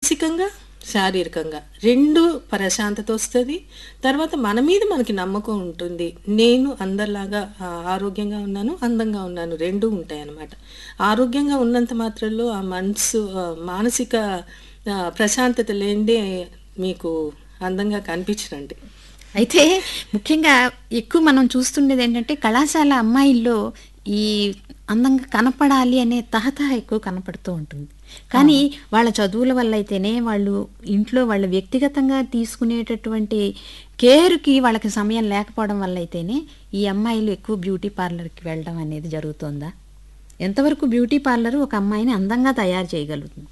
మానసికంగా శారీరకంగా రెండు ప్రశాంతత వస్తుంది తర్వాత మన మీద మనకి నమ్మకం ఉంటుంది నేను అందరిలాగా ఆ, ఆరోగ్యంగా ఉన్నాను అందంగా ఉన్నాను రెండు ఉంటాయి అన్నమాట ఆరోగ్యంగా ఉన్నంత మాత్రంలో ఆ మనసు ఆ, మానసిక ఆ, ప్రశాంతత లేనిదే మీకు అందంగా కనిపించరండి అయితే ముఖ్యంగా ఎక్కువ మనం చూస్తుండేది ఏంటంటే కళాశాల అమ్మాయిల్లో ఈ అందంగా కనపడాలి అనే తహతహ ఎక్కువ కనపడుతూ ఉంటుంది కానీ వాళ్ళ చదువుల వల్ల అయితేనే వాళ్ళు ఇంట్లో వాళ్ళ వ్యక్తిగతంగా తీసుకునేటటువంటి కేర్కి వాళ్ళకి సమయం లేకపోవడం వల్ల అయితేనే ఈ అమ్మాయిలు ఎక్కువ బ్యూటీ పార్లర్కి వెళ్ళడం అనేది జరుగుతుందా ఎంతవరకు బ్యూటీ పార్లర్ ఒక అమ్మాయిని అందంగా తయారు చేయగలుగుతుంది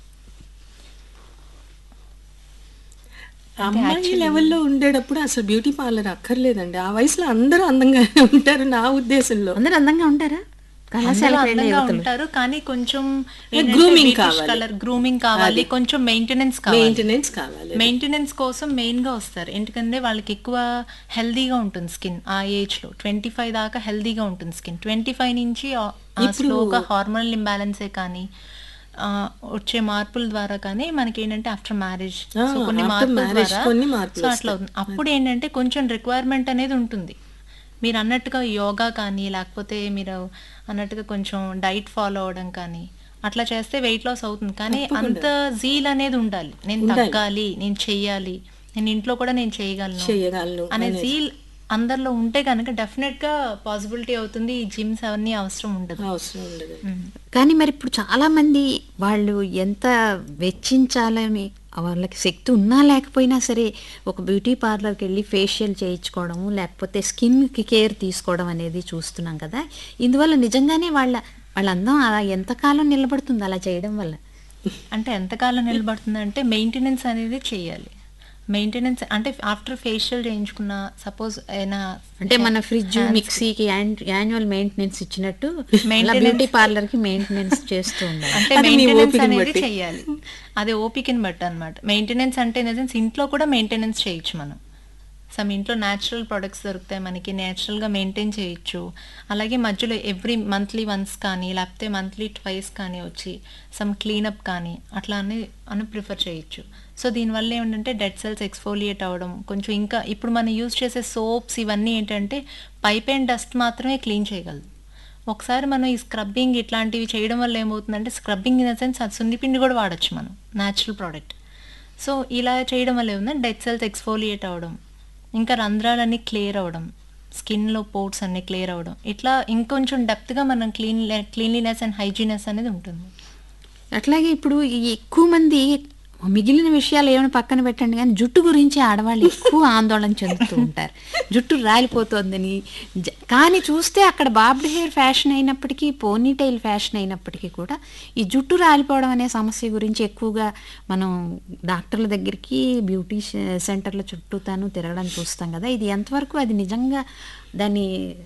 అమ్మాయి లెవెల్లో ఉండేటప్పుడు అసలు బ్యూటీ పార్లర్ అక్కర్లేదండి ఆ వయసులో అందరూ అందంగానే ఉంటారు నా ఉద్దేశంలో అందరూ అందంగా ఉంటారా కళాశాల అందరూ అందంగా ఉంటారు కానీ కొంచెం Grooming కావాలి. కలర్ గ్రూమింగ్ కావాలి కొంచెం మెయింటెనెన్స్ కావాలి మెయింటెనెన్స్ కావాలి మెయింటెనెన్స్ కోసం మెయిన్ గా వస్తారు ఎందుకంటే వాళ్ళకి ఎక్కువ హెల్దీగా ఉంటుంది స్కిన్ ఆ ఏజ్ లో ట్వంటీ ఫైవ్ దాకా హెల్దీగా ఉంటుంది స్కిన్ ట్వంటీ ఫైవ్ నుంచి స్లోగా హార్మోనల్ ఇంబ్యాలెన్సే కానీ ఆ, వచ్చే మార్పుల ద్వారా కానీ మనకి ఏంటంటే ఆఫ్టర్ మ్యారేజ్ ఆ, సో కొన్ని after మార్పుల marriage ద్వారా కొన్ని మార్పులు సో అట్లా అవుతుంది అప్పుడు ఏంటంటే కొంచెం రిక్వైర్మెంట్ అనేది ఉంటుంది మీరు అన్నట్టుగా యోగా కానీ లేకపోతే మీరు అన్నట్టుగా కొంచెం డైట్ ఫాలో అవడం కానీ అట్లా చేస్తే వెయిట్ లాస్ అవుతుంది కానీ అంత జీల్ అనేది ఉండాలి నేను తగ్గాలి నేను చెయ్యాలి నేను ఇంట్లో కూడా నేను చేయగలను చేయగలను అనే జీల్ అందరిలో ఉంటే కనుక డెఫినెట్ గా పాసిబిలిటీ అవుతుంది ఈ జిమ్స్ అవన్నీ అవసరం ఉండదు అవసరం ఉండదు కానీ మరి ఇప్పుడు చాలా మంది వాళ్ళు ఎంత వెచ్చించాలని వాళ్ళకి శక్తి ఉన్నా లేకపోయినా సరే ఒక బ్యూటీ పార్లర్కి వెళ్ళి ఫేషియల్ చేయించుకోవడము లేకపోతే స్కిన్కి కేర్ తీసుకోవడం అనేది చూస్తున్నాం కదా ఇందువల్ల నిజంగానే వాళ్ళ వాళ్ళ అందం అలా ఎంతకాలం నిలబడుతుంది అలా చేయడం వల్ల అంటే ఎంతకాలం నిలబడుతుంది అంటే మెయింటెనెన్స్ అనేది చేయాలి మెయింటెనెన్స్ అంటే ఆఫ్టర్ ఫేషియల్ చేయించుకున్న సపోజ్ అయినా అంటే మన ఫ్రిడ్జ్ మిక్సీకి యాన్యువల్ మెయింటెనెన్స్ ఇచ్చినట్టు Maintenance- బ్యూటీ పార్లర్కి మెయింటెనెన్స్ చేస్తూ ఉండాలి అంటే అది మీ మెయింటెనెన్స్ ఓపికని అనేది బట్టి. చెయ్యాలి అదే ఓపికని బట్టి అనమాట మెయింటెనెన్స్ అంటే ఇన్ ఇంట్లో కూడా మెయింటెనెన్స్ చేయొచ్చు మనం సమ్ ఇంట్లో న్యాచురల్ ప్రొడక్ట్స్ దొరుకుతాయి మనకి న్యాచురల్గా మెయింటైన్ చేయొచ్చు అలాగే మధ్యలో ఎవ్రీ మంత్లీ వన్స్ కానీ లేకపోతే మంత్లీ ట్వైస్ కానీ వచ్చి సమ్ క్లీనప్ కానీ అట్లా అని అని ప్రిఫర్ చేయొచ్చు సో దీనివల్ల ఏమిటంటే డెడ్ సెల్స్ ఎక్స్ఫోలియేట్ అవ్వడం కొంచెం ఇంకా ఇప్పుడు మనం యూజ్ చేసే సోప్స్ ఇవన్నీ ఏంటంటే పైప్ అండ్ డస్ట్ మాత్రమే క్లీన్ చేయగలదు ఒకసారి మనం ఈ స్క్రబ్బింగ్ ఇట్లాంటివి చేయడం వల్ల ఏమవుతుందంటే స్క్రబ్బింగ్ ఇన్ ద సెన్స్ అది సున్నిపిండి కూడా వాడచ్చు మనం న్యాచురల్ ప్రోడక్ట్ సో ఇలా చేయడం వల్ల ఏముందంటే డెడ్ సెల్స్ ఎక్స్ఫోలియేట్ అవ్వడం ఇంకా రంధ్రాలన్నీ క్లియర్ అవ్వడం స్కిన్లో పోర్ట్స్ అన్నీ క్లియర్ అవ్వడం ఇట్లా ఇంకొంచెం డెప్త్గా మనం క్లీన్ క్లీన్లీనెస్ అండ్ హైజీనెస్ అనేది ఉంటుంది అట్లాగే ఇప్పుడు ఈ ఎక్కువ మంది మిగిలిన విషయాలు ఏమైనా పక్కన పెట్టండి కానీ జుట్టు గురించి ఆడవాళ్ళు ఎక్కువ ఆందోళన చెందుతూ ఉంటారు జుట్టు రాలిపోతోందని జ- కానీ చూస్తే అక్కడ బాబ్డ్ హెయిర్ ఫ్యాషన్ అయినప్పటికీ పోనీ టైల్ ఫ్యాషన్ అయినప్పటికీ కూడా ఈ జుట్టు రాలిపోవడం అనే సమస్య గురించి ఎక్కువగా మనం డాక్టర్ల దగ్గరికి బ్యూటీ సె- సెంటర్ల చుట్టూ తాను తిరగడం చూస్తాం కదా ఇది ఎంతవరకు అది నిజంగా దాని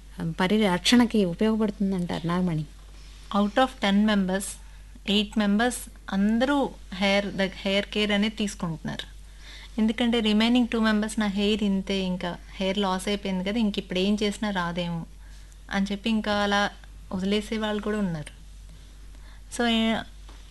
పరిరక్షణకి ఉపయోగపడుతుందంటారు Nagamani out of ten members eight members అందరూ హెయిర్ ద హెయిర్ కేర్ అనేది తీసుకుంటున్నారు ఎందుకంటే రిమైనింగ్ టూ మెంబర్స్ నా హెయిర్ ఇంతే ఇంకా హెయిర్ లాస్ అయిపోయింది కదా ఇంక ఇప్పుడు ఏం చేసినా రాదేమో అని చెప్పి ఇంకా అలా వదిలేసే వాళ్ళు కూడా ఉన్నారు సో ఏ-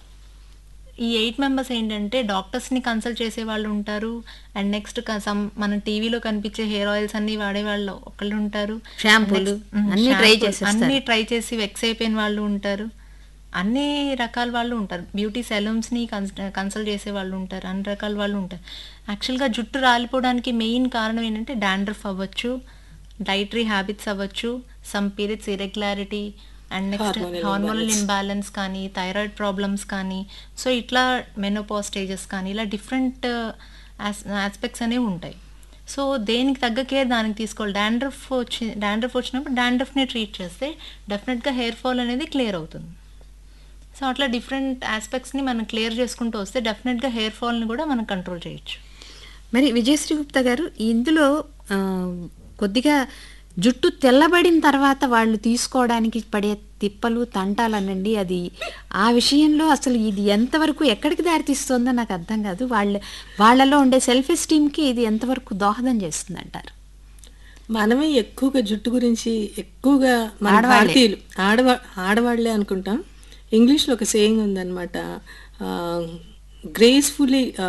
ఈ ఎయిట్ మెంబర్స్ ఏంటంటే డాక్టర్స్ని కన్సల్ట్ చేసే వాళ్ళు ఉంటారు అండ్ నెక్స్ట్ సమ్ మన టీవీలో కనిపించే హెయిర్ ఆయిల్స్ అన్ని వాడే వాళ్ళు ఒకళ్ళు ఉంటారు షాంపూలు Next- ఉమ్, అన్ని try షాంపూలు చేసేస్తారు. అన్ని ట్రై చేసి వెక్స్ అయిపోయిన వాళ్ళు ఉంటారు అన్ని రకాల వాళ్ళు ఉంటారు బ్యూటీ సెలూన్స్ని కన్సల్ట్ చేసే వాళ్ళు ఉంటారు అన్ని రకాల వాళ్ళు ఉంటారు యాక్చువల్గా జుట్టు రాలిపోవడానికి మెయిన్ కారణం ఏంటంటే డాండ్రఫ్ అవ్వచ్చు డైటరీ హ్యాబిట్స్ అవ్వచ్చు some periods irregularity and next Hormonal hormonal imbalance. Imbalance కానీ థైరాయిడ్ ప్రాబ్లమ్స్ కానీ సో ఇట్లా మెనోపా స్టేజెస్ కానీ ఇలా డిఫరెంట్ ఆస్పెక్ట్స్ అనేవి ఉంటాయి సో దేనికి తగ్గ కేర్ దానికి తీసుకోవాలి డాండ్రఫ్ వచ్చి డాండ్రఫ్ వచ్చినప్పుడు డాండ్రఫ్ని ట్రీట్ చేస్తే డెఫినెట్గా హెయిర్ ఫాల్ అనేది క్లియర్ అవుతుంది సో అట్లా డిఫరెంట్ ఆస్పెక్ట్స్ని మనం క్లియర్ చేసుకుంటూ వస్తే డెఫినెట్గా హెయిర్ ఫాల్ని కూడా మనం కంట్రోల్ చేయొచ్చు మరి విజయశ్రీ గుప్తా గారు ఇందులో ఆ, కొద్దిగా జుట్టు తెల్లబడిన తర్వాత వాళ్ళు తీసుకోవడానికి పడే తిప్పలు తంటాలనండి అది ఆ విషయంలో అసలు ఇది ఎంతవరకు ఎక్కడికి దారితీస్తుందో నాకు అర్థం కాదు వాళ్ళ వాళ్ళలో ఉండే సెల్ఫ్ ఎస్టీమ్కి ఇది ఎంతవరకు దోహదం చేస్తుంది అంటారు మనమే ఎక్కువగా జుట్టు గురించి ఎక్కువగా మన ఆడవాళ్ళే. భారతీయులు ఆడవా ఆడవాళ్లే అనుకుంటాం ఇంగ్లీష్లో ఒక సేయింగ్ ఉందన్నమాట గ్రేస్ఫుల్లీ